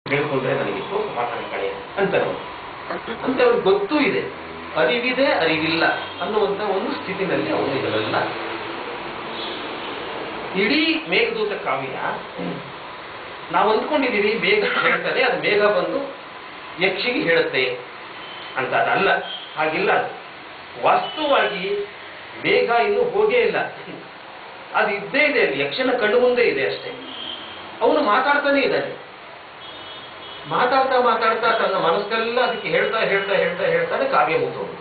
ಹೇಳ್ಕೊಂಡ್ರೆ ನನಗೆ ತೋರ್ಸು ಪಾಠನ ಕಡೆ ಅಂತಾರೆ ಅವ್ರು. ಅಂತ ಅವ್ರಿಗೆ ಗೊತ್ತೂ ಇದೆ ಅರಿವಿದೆ ಅರಿವಿಲ್ಲ ಅನ್ನುವಂತ ಒಂದು ಸ್ಥಿತಿನಲ್ಲಿ ಅವನು ಇದನ್ನೆಲ್ಲ ಇಡೀ ಮೇಘದೂತ ಕಾವ್ಯ ನಾವು ಅಂದ್ಕೊಂಡಿದ್ದೀವಿ ಮೇಘ ಹೇಳ್ತಾರೆ ಅದು ಮೇಘ ಬಂದು ಯಕ್ಷಿಗೆ ಹೇಳುತ್ತೆ ಅಂತ ಅದಲ್ಲ ಹಾಗಿಲ್ಲ ಅದು. ವಾಸ್ತವವಾಗಿ ಮೇಘ ಇನ್ನೂ ಹೋಗೇ ಇಲ್ಲ ಅದು ಇದ್ದೇ ಇದೆ ಅಲ್ಲಿ ಯಕ್ಷನ ಕಣ್ಣು ಮುಂದೆ ಇದೆ ಅಷ್ಟೇ ಅವನು ಮಾತಾಡ್ತಾನೆ ಇದ್ದಾನೆ ಮಾತಾಡ್ತಾ ಮಾತಾಡ್ತಾ ತನ್ನ ಮನಸ್ಸೆಲ್ಲ ಅದಕ್ಕೆ ಹೇಳ್ತಾ ಹೇಳ್ತಾ ಹೇಳ್ತಾ ಹೇಳ್ತಾನೆ ಕಾವ್ಯ ಮುಗಿದೋದು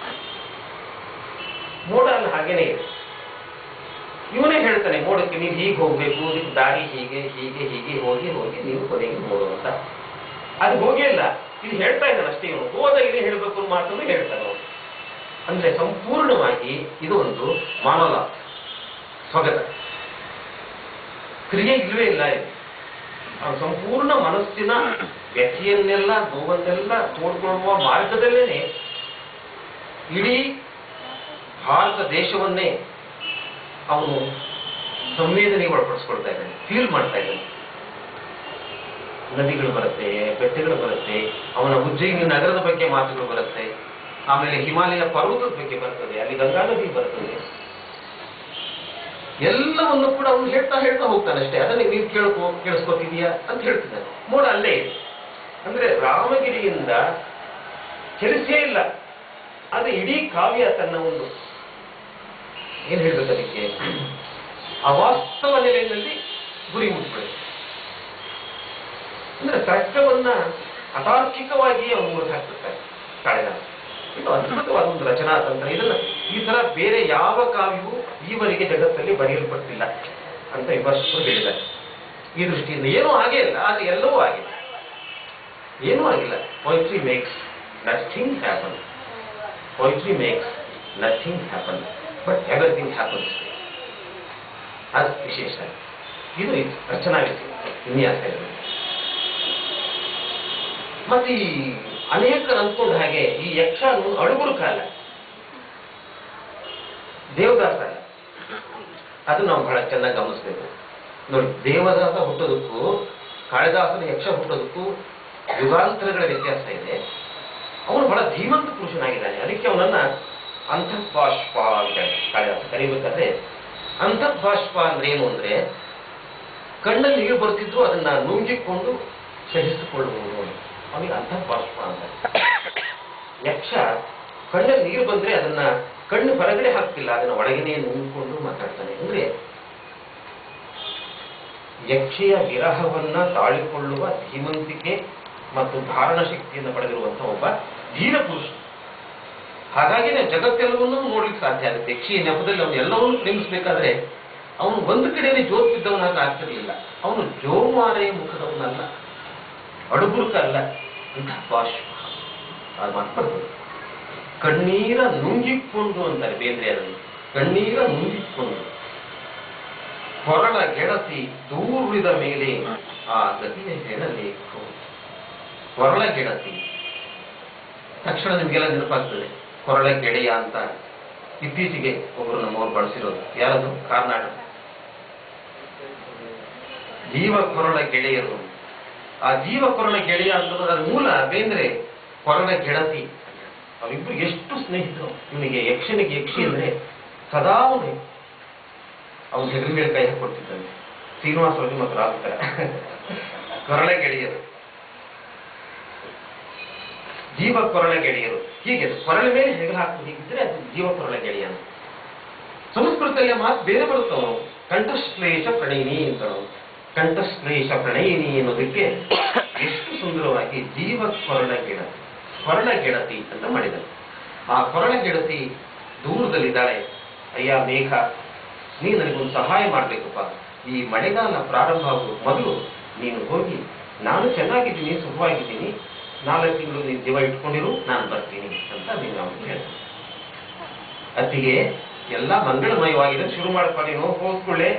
ಮೋಡ ಅಲ್ಲಿ ಹಾಗೇನೆ ಇದೆ ಇವನೇ ಹೇಳ್ತಾನೆ ಮೋಡಕ್ಕೆ ನೀವು ಹೀಗೆ ಹೋಗ್ಬೇಕು ಇದಕ್ಕೆ ದಾರಿ ಹೀಗೆ ಹೀಗೆ ಹೀಗೆ ಹೋಗಿ ಹೋಗಿ ನೀವು ಕೊನೆಗೆ ಮೋಡು ಅಂತ ಅದು ಹೋಗೇ ಇಲ್ಲ ಇದು ಹೇಳ್ತಾ ಇದ್ದಾನೆ ಅಷ್ಟೇ ಇವನು ಹೋದ ಇಲ್ಲಿ ಹೇಳಬೇಕು ಮಾತನ್ನು ಹೇಳ್ತಾನೆ ಅವನು ಅಂದ್ರೆ ಸಂಪೂರ್ಣವಾಗಿ ಇದು ಒಂದು ಮಾನವ ಸ್ವಗತ ಕ್ರಿಯೆ ಇಲ್ವೇ ಇಲ್ಲ ಇಲ್ಲಿ ಆ ಸಂಪೂರ್ಣ ಮನಸ್ಸಿನ ವ್ಯಥೆಯನ್ನೆಲ್ಲ ನೋವನ್ನೆಲ್ಲ ತೋಡ್ಕೊಳ್ಳುವ ಮಾರ್ಗದಲ್ಲೇನೆ ಇಡೀ ಭಾರತ ದೇಶವನ್ನೇ ಅವನು ಸಂವೇದನೆಗೆ ಒಳಪಡಿಸ್ಕೊಳ್ತಾ ಇದ್ದಾನೆ ಫೀಲ್ ಮಾಡ್ತಾ ಇದ್ದಾನೆ ನದಿಗಳು ಬರುತ್ತೆ ಬೆಟ್ಟಗಳು ಬರುತ್ತೆ ಅವನ ಉಜ್ಜಯಿನಿ ನಗರದ ಬಗ್ಗೆ ಮಾತುಗಳು ಬರುತ್ತೆ ಆಮೇಲೆ ಹಿಮಾಲಯ ಪರ್ವತದ ಬಗ್ಗೆ ಬರ್ತದೆ ಅಲ್ಲಿ ಗಂಗಾ ನದಿ ಬರ್ತದೆ ಎಲ್ಲವನ್ನು ಕೂಡ ಅವನು ಹೇಳ್ತಾ ಹೇಳ್ತಾ ಹೋಗ್ತಾನೆ ಅಷ್ಟೇ ಅದನ್ನ ನೀವು ಕೇಳ್ಕೊ ಕೇಳಿಸ್ಕೊತಿದೀಯಾ ಅಂತ ಹೇಳ್ತಿದ್ದಾನೆ ಮೋಡ ಅಲ್ಲೇ ಇದೆ ಅಂದ್ರೆ ರಾಮಗಿರಿಯಿಂದ ಚಲಿಸೇ ಇಲ್ಲ ಅದು ಇಡೀ ಕಾವ್ಯ ತನ್ನ ಒಂದು ಏನ್ ಹೇಳ್ಬೇಕು ಅದಕ್ಕೆ ಅವಾಸ್ತವ ನೆಲೆಯಲ್ಲಿ ಗುರಿ ಮುಟ್ಬಿಡುತ್ತೆ ಅಂದ್ರೆ ತರ್ಕವನ್ನ ಅತಾರ್ಕಿಕವಾಗಿ ಅವನು ಮುರಿದು ಹಾಕ್ಬಿಡ್ತಾರೆ ಕಾಳಿದಾಸ ಇದು ಅದ್ಭುತವಾದ ಒಂದು ರಚನಾ ತಂತ್ರ ಇದನ್ನ ಈ ತರ ಬೇರೆ ಯಾವ ಕಾವ್ಯವೂ ಈವರೆಗೆ ಜಗತ್ತಲ್ಲಿ ಬರೆಯಲ್ಪಟ್ಟಿಲ್ಲ ಅಂತ ವಿಮರ್ಶಕರು ಹೇಳಿದ್ದಾರೆ ಈ ದೃಷ್ಟಿಯಿಂದ ಏನೂ ಆಗೇ ಇಲ್ಲ ಆದ್ರೆ ಎಲ್ಲವೂ ಆಗಿದೆ ಏನೂ ಆಗಿಲ್ಲ poetry makes nothing happen poetry makes nothing happen but everything happens ಅದು ವಿಶೇಷ ಇದು ರಚನಾ ವಿನ್ಯಾಸ ಇದೆ ಮತ್ತೆ ಈ ಅನೇಕರು ಅಂದ್ಕೊಂಡ ಹಾಗೆ ಈ ಯಕ್ಷ ಅನ್ನೋದು ಅಡುಗುರು ಕಾಲ ದೇವದಾಸ ಅಲ್ಲ ಅದು ನಾವು ಬಹಳ ಚೆನ್ನಾಗಿ ಗಮನಿಸ್ಬೇಕು ನೋಡಿ ದೇವದಾಸ ಹುಟ್ಟೋದಕ್ಕೂ ಕಾಳಿದಾಸನ ಯಕ್ಷ ಹುಟ್ಟೋದಕ್ಕೂ ಯುಗಾಂತರಗಳ ವ್ಯತ್ಯಾಸ ಇದೆ ಅವನು ಬಹಳ ಧೀಮಂತ ಪುರುಷನಾಗಿದ್ದಾನೆ ಅದಕ್ಕೆ ಅವನನ್ನ ಅಂತಃಬಾಷ್ಪ ಅಂತ ಕಾಳಿದಾಸ ಕರಿಬೇಕಾದ್ರೆ ಅಂತಃಬಾಷ್ಪ ಅಂದ್ರೆ ಏನು ಅಂದ್ರೆ ಕಣ್ಣಲ್ಲಿ ನೀರು ಬರ್ತಿದ್ರು ಅದನ್ನ ನುಂಗಿಕೊಂಡು ಸಹಿಸಿಕೊಳ್ಳುವುದು ಅವನಿಗೆ ಅಂತಃಬಾಷ್ಪ ಅಂತ ಯಕ್ಷ ಕಣ್ಣಲ್ಲಿ ನೀರು ಬಂದ್ರೆ ಅದನ್ನ ಕಣ್ಣು ಹೊರಗಡೆ ಹಾಕ್ತಿಲ್ಲ ಅದನ್ನ ಒಳಗನೆ ನುಂಗಿಕೊಂಡು ಮಾತಾಡ್ತಾನೆ ಅಂದ್ರೆ ಯಕ್ಷಿಯ ವಿರಹವನ್ನ ತಾಳಿಕೊಳ್ಳುವ ಧೀಮಂತಿಕೆ ಮತ್ತು ಧಾರಣ ಶಕ್ತಿಯನ್ನು ಪಡೆದಿರುವಂತಹ ಒಬ್ಬ ಧೀರ ಪುರುಷ ಹಾಗಾಗಿ ನಾವು ಜಗತ್ತೆಲ್ಲವನ್ನೂ ನೋಡ್ಲಿಕ್ಕೆ ಸಾಧ್ಯ ಆಗುತ್ತೆ ಯಕ್ಷಿಯ ನೆಪದಲ್ಲಿ ಅವನು ಎಲ್ಲವನ್ನೂ ಪ್ರೇಮಿಸಬೇಕಾದ್ರೆ ಅವನು ಒಂದು ಕಡೆಯಲ್ಲಿ ಜೋತ್ ಬಿದ್ದವನಾಗ ಆಗ್ತಿರ್ಲಿಲ್ಲ ಅವನು ಜೋಮಾರೆಯ ಮುಖದವನಲ್ಲ ಅಡುಗುರುಕ ಅಲ್ಲ ಅಂತ ಬಾಷ್ಪ ಅದು ಮಾತಾಡ್ಬೋದು ಕಣ್ಣೀರ ನುಂಗಿಕೊಂಡು ಅಂತಾರೆ ಬೇಂದ್ರೆ ಅದನ್ನು ಕಣ್ಣೀರ ನುಂಗಿಕೊಂಡು ಕೊರಳ ಗೆಳತಿ ದೂರಿದ ಮೇಲೆ ಆ ಗತಿಯ ಹೇಳಬೇಕು ಕೊರಳ ಗೆಳತಿ ತಕ್ಷಣ ನಿಮಗೆಲ್ಲ ನೆನಪಾಗ್ತದೆ ಕೊರಳ ಗೆಳೆಯ ಅಂತ ಇತ್ತೀಚೆಗೆ ಒಬ್ಬರು ನಮ್ಮವ್ರು ಬಳಸಿರೋದು ಯಾರದು ಕರ್ನಾಟಕ ಜೀವ ಕೊರಳ ಗೆಳೆಯರು ಆ ಜೀವ ಕೊರಳ ಗೆಳೆಯ ಅಂತಂದ್ರೆ ಅದರ ಮೂಲ ಬೇಂದ್ರೆ ಕೊರಳ ಗೆಳತಿ ಅವಿಬ್ರು ಎಷ್ಟು ಸ್ನೇಹಿತರು ಇವನಿಗೆ ಯಕ್ಷನಿಗೆ ಯಕ್ಷಿ ಅಂದ್ರೆ ಸದಾ ಅವನು ಅವನು ಹೆಗಲ ಮೇಲೆ ಕೈ ಹಾಕೊಡ್ತಿದ್ದಾನೆ ಶ್ರೀನಿವಾಸರಾಜು ಮತ್ತು ರಾಜಕರ ಕೊರಳ ಗೆಳೆಯರು ಜೀವ ಕೊರಳ ಗೆಳೆಯರು ಹೀಗೆ ಕೊರಳ ಮೇಲೆ ಹೆಗಲು ಹಾಕಿ ಹೀಗಿದ್ರೆ ಅದು ಜೀವ ಕೊರಳ ಗೆಳೆಯ ಅಂತ. ಸಂಸ್ಕೃತದಲ್ಲಿ ಆ ಮಾತು ಬೇರೆ ಬರುತ್ತವನು ಕಂಠಶ್ಲೇಷ ಪ್ರಣಯಿನಿ ಅಂತಳು ಕಂಠಶ್ಲೇಷ ಪ್ರಣಯಿನಿ ಅನ್ನೋದಕ್ಕೆ ಎಷ್ಟು ಸುಂದರವಾಗಿ ಜೀವ ಕೊರಳ ಗೆಳತಿ ಕೊರಳ ಗೆಳತಿ ಅಂತ ಮಾಡಿದನು ಆ ಕೊರಳ ಗೆಳತಿ ದೂರದಲ್ಲಿದ್ದಾಳೆ ಅಯ್ಯ ಮೇಘ ನೀ ನನಗೊಂದು ಸಹಾಯ ಮಾಡ್ಬೇಕಪ್ಪ ಈ ಮಳೆಗಾಲ ಪ್ರಾರಂಭ ಆಗುವ ಮೊದಲು ನೀನು ಹೋಗಿ ನಾನು ಚೆನ್ನಾಗಿದ್ದೀನಿ ಸುಖವಾಗಿದ್ದೀನಿ ನಾಲ್ಕು ತಿಂಗಳು ನೀನು ಜೀವ ಇಟ್ಕೊಂಡಿರು ನಾನು ಬರ್ತೀನಿ ಅಂತ ನೀನು ಅವನು ಹೇಳ್ತಾನೆ ಅತ್ತಿಗೆ ಎಲ್ಲ ಮಂಗಳಮಯವಾಗಿದೆ ಶುರು ಮಾಡಪ್ಪ ನೀನು ಹೋಗ್ಕೊಳ್ಳೆ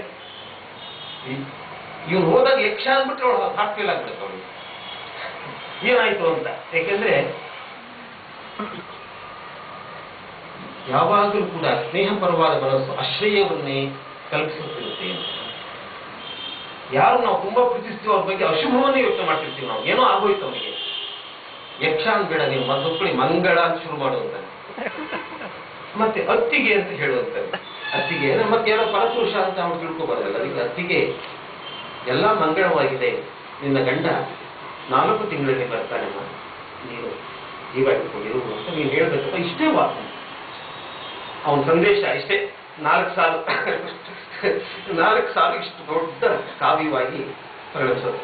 ಇವನು ಹೋದಾಗ ಯಕ್ಷ ಅಂದ್ಬಿಟ್ರೆ ಅವಳು ಹಾಟ್ ಫೇಲ್ ಆಗ್ಬಿಡುತ್ತೆ ಅವಳು ಏನಾಯ್ತು ಅಂತ ಯಾಕೆಂದ್ರೆ ಯಾವಾಗಲೂ ಕೂಡ ಸ್ನೇಹಪರವಾದ ಮನಸ್ಸು ಆಶ್ರಯವನ್ನೇ ಕಲ್ಪಿಸುತ್ತಿರುತ್ತೆ ಅಂತ ಯಾರು ನಾವು ತುಂಬಾ ಪ್ರೀತಿಸ್ತೀವೋ ಅವ್ರ ಬಗ್ಗೆ ಅಶುಭವನ್ನೇ ಯೋಚನೆ ಮಾಡ್ತಿರ್ತೀವಿ ನಾವು ಏನೋ ಆಗೋಯ್ತು ಅವನಿಗೆ ಯಕ್ಷ ಬೇಡ ನೀವು ಮದ್ದೊಪ್ಪಳಿ ಮಂಗಳ ಅಂತ ಶುರು ಮಾಡುವಂತಾನೆ ಮತ್ತೆ ಅತ್ತಿಗೆ ಅಂತ ಹೇಳುವಂತಾನೆ ಅತ್ತಿಗೆ ಅಂದ್ರೆ ಮತ್ತೆ ಯಾರೋ ಪರಪುರುಷ ಅಂತ ಅವ್ರು ತಿಳ್ಕೊಬಾರ್ದಲ್ಲ ಅದಕ್ಕೆ ಅತ್ತಿಗೆ ಎಲ್ಲ ಮಂಗಳವಾಗಿದೆ ನಿನ್ನ ಗಂಡ ನಾಲ್ಕು ತಿಂಗಳಲ್ಲಿ ಬರ್ತಾನೆಮ್ಮ ನೀನು ಜೀವ ಇಟ್ಕೊಂಡಿರು ಅಂತ ನೀನು ಹೇಳ್ಬೇಕಪ್ಪ ಇಷ್ಟೇ ವಾಕ್ಯ ಅವನ ಸಂದೇಶ ಇಷ್ಟೇ ನಾಲ್ಕು ಸಾಲು ನಾಲ್ಕು ಸಾಲು ಇಷ್ಟು ದೊಡ್ಡ ಕಾವ್ಯವಾಗಿ ಪರಿಣಮಿಸೋದು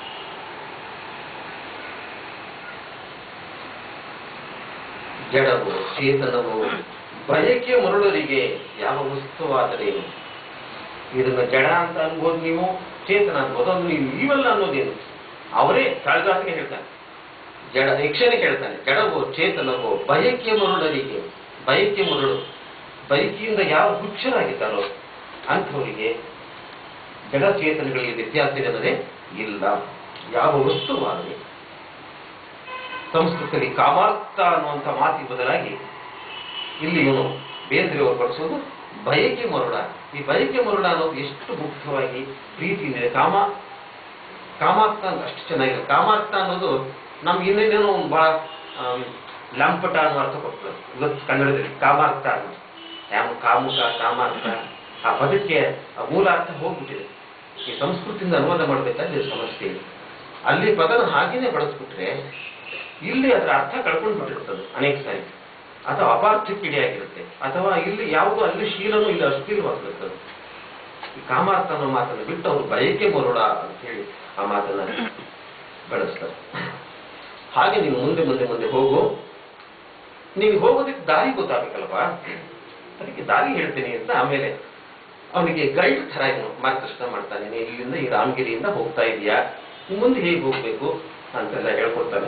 ಜಡವು ಚೇತನವು ಬಯಕೆ ಮರುಳರಿಗೆ ಯಾವ ವಸ್ತುವಾದರೇನು ಇದನ್ನ ಜಡ ಅಂತ ಅನ್ಬೋದು ನೀವು ಚೇತನ ಅನ್ಬೋದು ಅದು ನೀವು ಇವೆಲ್ಲ ಅನ್ನೋದೇನು ಅವರೇ ಕಾಳಿದಾಸನಿಗೆ ಹೇಳ್ತಾನೆ ಜಡ ಯಕ್ಷನೇ ಹೇಳ್ತಾನೆ ಜಡವೋ ಚೇತನವೋ ಬಯಕೆ ಮರುಳರಿಗೆ ಬಯಕೆ ಮರುಳು ಬಯಕೆಯಿಂದ ಯಾವ ಹುಚ್ಚರಾಗಿದ್ದಾರೋ ಅಂಥವರಿಗೆ ಜಡ ಚೇತನಗಳಿಗೆ ವ್ಯತ್ಯಾಸ ಇರದೇ ಇಲ್ಲ ಯಾವ ವಸ್ತುವಾಗಲಿ ಸಂಸ್ಕೃತದಲ್ಲಿ ಕಾಮಾರ್ಥ ಅನ್ನುವಂಥ ಮಾತಿಗೆ ಬದಲಾಗಿ ಇಲ್ಲಿ ಇವನು ಬೇಂದ್ರೆಯವರು ಬಳಸೋದು ಬಯಕೆ ಮರುಳ ಈ ಬಯಕೆ ಮರುಳ ಅನ್ನೋದು ಎಷ್ಟು ಮುಖ್ಯವಾಗಿ ಪ್ರೀತಿಯಿಂದ ಇದೆ. ಕಾಮ ಕಾಮಾರ್ಥ ಅಂತ ಅಷ್ಟು ಚೆನ್ನಾಗಿದೆ ಕಾಮಾರ್ಥ ಅನ್ನೋದು ನಮ್ಗೆ ಇನ್ನೇನೇನೋ ಒಂದು ಬಹಳ ಆಮ್, ಲಂಪಟ ಅನ್ನೋ ಅರ್ಥ ಕೊಡ್ತದೆ ಇವತ್ತು ಕನ್ನಡದಲ್ಲಿ ಕಾಮಾರ್ಥ ಅನ್ನೋದು ಯಾವ ಕಾಮುಕ ಕಾಮಾರ್ಥ ಆ ಪದಕ್ಕೆ ಆ ಮೂಲ ಅರ್ಥ ಹೋಗ್ಬಿಟ್ಟಿದೆ ಈ ಸಂಸ್ಕೃತಿಯಿಂದ ಅನುವಾದ ಮಾಡಬೇಕಾದ್ರೆ ಇದು ಸಮಸ್ಯೆ ಇದೆ ಅಲ್ಲಿ ಪದನ ಹಾಗೇನೆ ಬಳಸ್ಬಿಟ್ರೆ ಇಲ್ಲಿ ಅದರ ಅರ್ಥ ಕಳ್ಕೊಂಡು ಬಿಟ್ಟಿರ್ತದೆ ಅನೇಕ ಸಾರಿ ಅಥವಾ ಅಪಾರ್ಥಕ್ಕಿಡೆಯಾಗಿರುತ್ತೆ ಅಥವಾ ಇಲ್ಲಿ ಯಾವುದೋ ಅಲ್ಲಿ ಶೀಲನೂ ಇಲ್ಲಿ ಅಶ್ಲೀಲವಾಗಿರುತ್ತದೆ ಈ ಕಾಮಾರ್ಥ ಅನ್ನೋ ಮಾತನ್ನು ಬಿಟ್ಟು ಅವರು ಬಯಕೆ ಮರುಳ ಅಂತ ಹೇಳಿ ಆ ಮಾತನ್ನ ಬಳಸ್ತಾರೆ ಹಾಗೆ ನೀನು ಮುಂದೆ ಮುಂದೆ ಮುಂದೆ ಹೋಗು ನೀವು ಹೋಗೋದಕ್ಕೆ ದಾರಿ ಗೊತ್ತಾಗಬೇಕಲ್ವಾ ಅದಕ್ಕೆ ದಾರಿ ಹೇಳ್ತೀನಿ ಅಂತ ಆಮೇಲೆ ಅವನಿಗೆ ಗೈಡ್ ಥರ ಏನು ಮಾರ್ಗದರ್ಶನ ಮಾಡ್ತಾನೆ ನೀನು ಇಲ್ಲಿಂದ ಈ ರಾಮಗಿರಿಯಿಂದ ಹೋಗ್ತಾ ಇದೀಯಾ ಮುಂದೆ ಹೇಗೆ ಹೋಗ್ಬೇಕು ಅಂತೆಲ್ಲ ಹೇಳ್ಕೊಡ್ತಾನೆ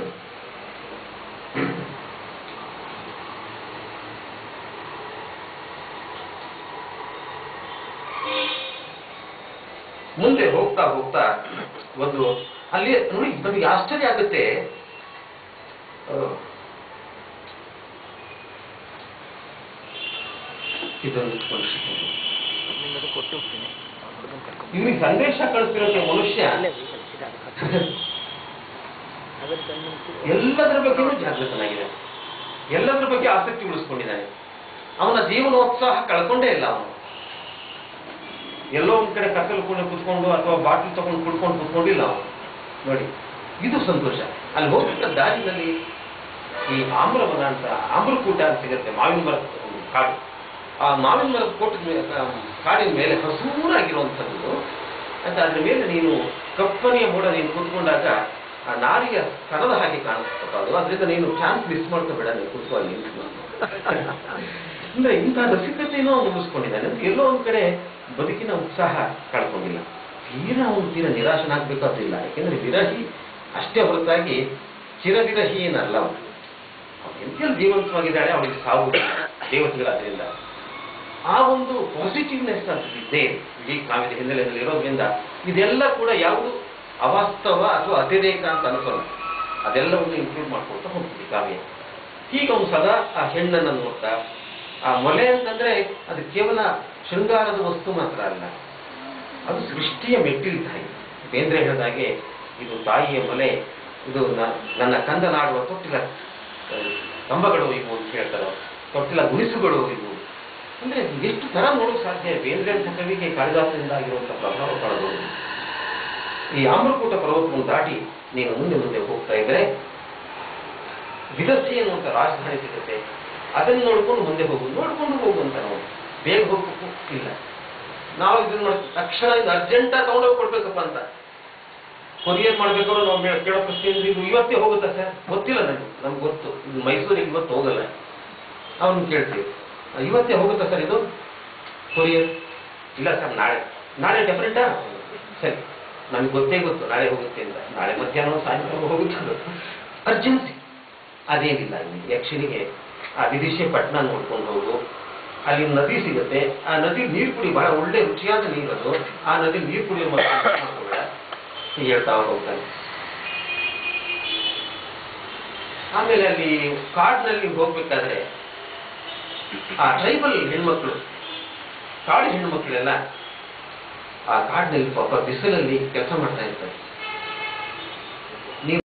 ಮುಂದೆ ಹೋಗ್ತಾ ಹೋಗ್ತಾ ಒಂದು ಅಲ್ಲಿ ನೋಡಿ ನಮಗೆ ಆಶ್ಚರ್ಯ ಆಗುತ್ತೆ ಆ, ಇದೊಂದು ಒಂದು second. ನಿಮ್ಮದು ಕೊಟ್ಟು ಹೋಗ್ತೀನಿ ಹುಡುಗನ್ ಕರ್ಕೊಂಡು ಇವನಿಗೆ ಸಂದೇಶ ಕಳಿಸ್ತಿರೋ ಮನುಷ್ಯ ಅಲ್ಲೇ ಇದಾಗುತ್ತೆ ಅದರ ಕಣ್ಣು ಎಲ್ಲದರ ಬಗ್ಗೆನೂ ಜಾಗೃತನಾಗಿದೆ ಎಲ್ಲದರ ಬಗ್ಗೆ ಆಸಕ್ತಿ ಉಳಿಸ್ಕೊಂಡಿದ್ದಾನೆ ಅವನ ಜೀವನೋತ್ಸಾಹ ಕಳ್ಕೊಂಡೇ ಇಲ್ಲ ಅವನು ಎಲ್ಲೋ ಒಂದ್ ಕಡೆ ಕತ್ತಲು ಕೂಡ ಕುತ್ಕೊಂಡು ಅಥವಾ ಬಾಟ್ಲಿ ತಗೊಂಡು ಕುಡ್ಕೊಂಡು ಕುತ್ಕೊಂಡಿಲ್ಲ ಅವನು ನೋಡಿ ಇದು ಸಂತೋಷ ಅಲ್ಲಿ ಹೋಗ್ಬಿಟ್ಟ ದಾರಿನಲ್ಲಿ ಈ ಆಮ್ರವನ ಅಂತ ಆಮ್ರಕೂಟ ಅಂತ ಸಿಗುತ್ತೆ ಮಾವಿನ ಮರದ ಒಂದು ಕಾಡು ಆ ಮಾವಿನ ಮರದ ಕೋಟದ ಮೇಲೆ ಕಾಡಿನ ಮೇಲೆ ಹಸೂರಾಗಿರುವಂಥದ್ದು ಅಂತ ಅದ್ರ ಮೇಲೆ ನೀನು ಕಪ್ಪನೆಯ ಮೋಡ ನೀನು ಕೂತ್ಕೊಂಡಾಗ ಆ ನಾರಿಯ ಕರದ ಹಾಗೆ ಕಾಣಿಸ್ತಪ್ಪ ಅದು ಅದರಿಂದ ನೀನು ಚಾನ್ಸ್ ಮಿಸ್ ಮಾಡ್ಕೋಬೇಡ ನೀನು ಕೂತ್ಕೊ ಅಲ್ಲಿ ಅಂದ್ರೆ ಇಂಥ ರಸಿಕತೆಯನ್ನು ಅವನು ಉಳಿಸ್ಕೊಂಡಿದ್ದಾನೆ ಅಂದ್ರೆ ಎಲ್ಲೋ ಒಂದ್ ಕಡೆ ಬದುಕಿನ ಉತ್ಸಾಹ ಕಳ್ಕೊಂಡಿಲ್ಲ ತೀರಾ ಅವನು ತೀರಾ ನಿರಾಶನಾಗ್ಬೇಕಾದಿಲ್ಲ ಯಾಕೆಂದ್ರೆ ವಿರಹಿ ಅಷ್ಟೇ ಹೊರತಾಗಿ ಚಿರವಿರಹಿ ಏನಲ್ಲ ಅವನು ಅವನು ಎಂತೆಲ್ಲ ಜೀವಂತವಾಗಿದ್ದಾಳೆ ಅವಳಿಗೆ ಸಾವು ದೇವತೆಗಳಾದ್ರಿಂದ ಆ ಒಂದು ಪಾಸಿಟಿವ್ನೆಸ್ ಅಂತ ಇದೆ ಇಡೀ ಕಾವ್ಯದ ಹಿನ್ನೆಲೆಯಲ್ಲಿ ಇರೋದ್ರಿಂದ ಇದೆಲ್ಲ ಕೂಡ ಯಾವುದು ಅವಾಸ್ತವ ಅಥವಾ ಅತಿರೇಕ ಅಂತ ಅನ್ಸೋಲ್ಲ ಅದೆಲ್ಲವನ್ನು ಇನ್ಕ್ಲೂಡ್ ಮಾಡ್ಕೊಳ್ತಾ ಹೋಗ್ತೀವಿ ಕಾವ್ಯ ಹೀಗೆ ಅವನು ಸದಾ ಆ ಹೆಣ್ಣನ್ನು ನೋಡ್ತಾ ಆ ಮೊಲೆ ಅಂತಂದ್ರೆ ಅದು ಕೇವಲ ಶೃಂಗಾರದ ವಸ್ತು ಮಾತ್ರ ಅಲ್ಲ ಅದು ಸೃಷ್ಟಿಯ ಮೆಟ್ಟಿಲು ತಾಯಿ ಬೇಂದ್ರೆ ಹೇಳಿದಾಗೆ ಇದು ತಾಯಿಯ ಮೊಲೆ ಇದು ನ- ನನ್ನ ಕಂದನಾಡುವ ತೊಟ್ಟಿಲ ಆ, ಕಂಬಗಳು ಇವು ಅಂತ ಹೇಳ್ತಾರೆ ತೊಟ್ಟಿಲ ಗುಣಿಸುಗಳು ಇವು ಅಂದ್ರೆ ಎಷ್ಟು ತರ ನೋಡೋಕ್ ಸಾಧ್ಯ ಬೇಂದ್ರೆ ಅಂತ ಕವಿಗೆ ಕಾಳಿದಾಸದಿಂದ ಆಗಿರುವಂತ ಪ್ರಭಾವ ಕಾಣಬಹುದು ಈ ಆಮ್ರಕೂಟ ಪರ್ವತವನ್ನು ದಾಟಿ ನೀನು ಮುಂದೆ ಮುಂದೆ ಹೋಗ್ತಾ ಇದ್ರೆ ವಿದರ್ಸಿ ಅನ್ನುವಂಥ ರಾಜಧಾನಿ ಸಿಗುತ್ತೆ ಅದನ್ನು ನೋಡ್ಕೊಂಡು ಮುಂದೆ ಹೋಗು ನೋಡ್ಕೊಂಡು ಹೋಗು ಅಂತ ನಾವು ಬೇಗ ಹೋಗ್ಬೇಕು ಇಲ್ಲ ನಾವು ಇದನ್ನ ಮಾಡಿ ತಕ್ಷಣ ಇದು ಅರ್ಜೆಂಟಾಗಿ ತಗೊಂಡೋಗಿ ಕೊಡ್ಬೇಕಪ್ಪ ಅಂತ ಕೊರಿಯರ್ ಮಾಡ್ಬೇಕಾದ್ರೆ ನಾವು ಮೇ- ಕೇಳೋ ಪ್ರಶ್ನೆ ಅಂದ್ರೆ ಇದು ಇವತ್ತೇ ಹೋಗುತ್ತಾ ಸರ್ ಗೊತ್ತಿಲ್ಲ ನನಗೆ ನಮ್ಗೆ ಗೊತ್ತು ಇದು ಮೈಸೂರಿಗೆ ಇವತ್ತು ಹೋಗಲ್ಲ ಅವನು ಕೇಳ್ತೀವಿ ಇವತ್ತೇ ಹೋಗುತ್ತಾ ಸರ್ ಇದು ಕೊರಿಯರ್ ಇಲ್ಲ ಸರ್ ನಾಳೆ ನಾಳೆ ಡೆಫಿನೆಟಾ ಸರಿ ನಮ್ಗೆ ಗೊತ್ತೇ ಗೊತ್ತು ನಾಳೆ ಹೋಗುತ್ತೆ ಅಂತ ನಾಳೆ ಮಧ್ಯಾಹ್ನ ಸಾಯಂಕಾಲ ಹೋಗುತ್ತೆ ಅದು ಅರ್ಜೆನ್ಸಿ ಅದೇನಿಲ್ಲ ಇಲ್ಲಿ ಯಕ್ಷಿಣಿಗೆ ಆ ವಿದಿಶೆ ಪಟ್ಟಣ ನೋಡ್ಕೊಂಡು ಹೋಗು ಅಲ್ಲಿ ನದಿ ಸಿಗುತ್ತೆ ಆ ನದಿ ನೀರು ಕುಡಿ ಬಹಳ ಒಳ್ಳೆ ರುಚಿಯಾದ ನೀರದು ಆ ನದಿ ನೀರು ಕುಡಿಯೋ ಮಾಡ್ಕೊಂಡ ಹೇಳ್ತಾ ಹೋಗ್ತಾನೆ ಆಮೇಲೆ ಅಲ್ಲಿ ಕಾಡಿನಲ್ಲಿ ಹೋಗ್ಬೇಕಾದ್ರೆ ಆ ಟ್ರೈಬಲ್ ಹೆಣ್ಮಕ್ಳು ಕಾಡು ಹೆಣ್ಮಕ್ಳೆಲ್ಲ ಆ ಕಾಡಿನಲ್ಲಿ ಪಾಪ ಬಿಸಿಲಲ್ಲಿ ಕೆಲಸ ಮಾಡ್ತಾ ಇರ್ತಾರೆ